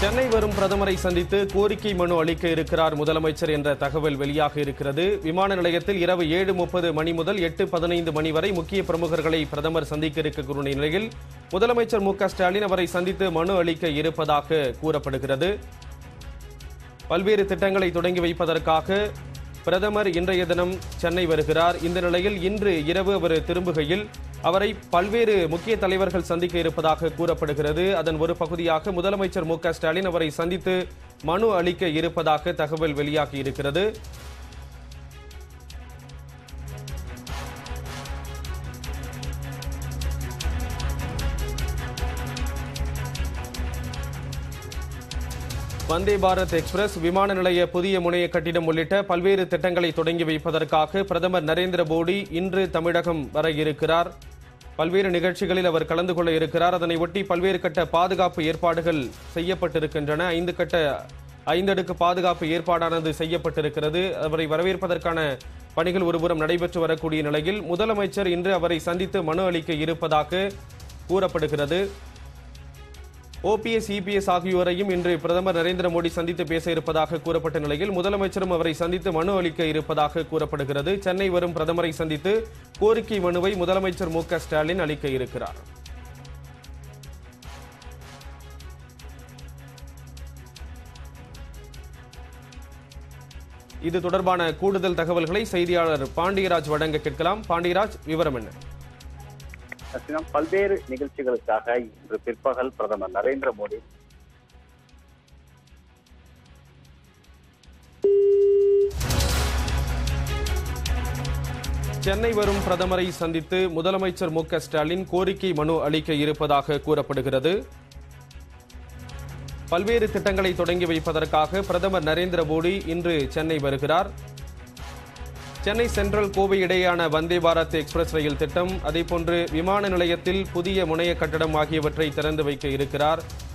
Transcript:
சென்னை வரும் பிரதமரை சந்தித்து கோரிக்கை மனு அளிக்க இருக்கிறார் முதலமைச்சர் என்ற தகவல் வெளியாக இருக்கிறது விமான நிலையத்தில் இரவு ஏழு முப்பது மணி முதல் எட்டு பதினைந்து மணி வரை முக்கிய பிரமுகர்களை பிரதமர் சந்திக்க இருக்கக்கூடிய நிலையில் முதலமைச்சர் மு க ஸ்டாலின் அவரை சந்தித்து மனு அளிக்க இருப்பதாக கூறப்படுகிறது பல்வேறு திட்டங்களை தொடங்கி வைப்பதற்காக பிரதமர் இன்றைய தினம் சென்னை வருகிறார் இந்த நிலையில் இன்று இரவு அவர் திரும்புகையில் அவரை பல்வேறு முக்கிய தலைவர்கள் சந்திக்க இருப்பதாக கூறப்படுகிறது அதன் ஒரு பகுதியாக முதலமைச்சர் மு க ஸ்டாலின் அவரை சந்தித்து மனு அளிக்க இருப்பதாக தகவல் வெளியாகி இருக்கிறது வந்தே பாரத் எக்ஸ்பிரஸ் விமான நிலைய புதிய முனைய கட்டிடம் உள்ளிட்ட பல்வேறு திட்டங்களை தொடங்கி வைப்பதற்காக பிரதமர் நரேந்திர மோடி இன்று தமிழகம் வர இருக்கிறார் பல்வேறு நிகழ்ச்சிகளில் அவர் கலந்து கொள்ள இருக்கிறார் அதனை ஒட்டி பல்வேறு கட்ட பாதுகாப்பு ஏற்பாடுகள் செய்யப்பட்டிருக்கின்றன ஐந்து கட்ட ஐந்தடுக்கு பாதுகாப்பு ஏற்பாடானது செய்யப்பட்டிருக்கிறது அவரை வரவேற்பதற்கான பணிகள் ஒருபுறம் நடைபெற்று வரக்கூடிய நிலையில் முதலமைச்சர் இன்று அவரை சந்தித்து மனு அளிக்க இருப்பதாக கூறப்படுகிறது ஓபிஎஸ் இபிஎஸ் ஆகியோரையும் இன்று பிரதமர் நரேந்திர மோடி சந்தித்து பேச இருப்பதாக கூறப்பட்ட நிலையில் முதலமைச்சரும் அவரை சந்தித்து மனு அளிக்க இருப்பதாக கூறப்படுகிறது சென்னை வரும் பிரதமரை சந்தித்து கோரிக்கை மனுவை முதலமைச்சர் மு க ஸ்டாலின் அளிக்க இருக்கிறார் இது தொடர்பான கூடுதல் தகவல்களை செய்தியாளர் பாண்டியராஜ் வழங்க கேட்கலாம் பாண்டியராஜ் விவரம் என்ன சத்தியம் பல்வேறு நிகழ்ச்சிகளுக்காக இன்று பிற்பகல் பிரதமர் நரேந்திர மோடி சென்னை வரும் பிரதமரை சந்தித்து முதலமைச்சர் மு க ஸ்டாலின் கோரிக்கை மனு அளிக்க இருப்பதாக கூறப்படுகிறது பல்வேறு திட்டங்களை தொடங்கி வைப்பதற்காக பிரதமர் நரேந்திர மோடி இன்று சென்னை வருகிறார் சென்னை சென்ட்ரல் கோவை இடையேயான வந்தே பாரத் எக்ஸ்பிரஸ் ரயில் திட்டம் அதேபோன்று விமான நிலையத்தில் புதிய முனைய கட்டடம் ஆகியவற்றை திறந்து வைக்க இருக்கிறார்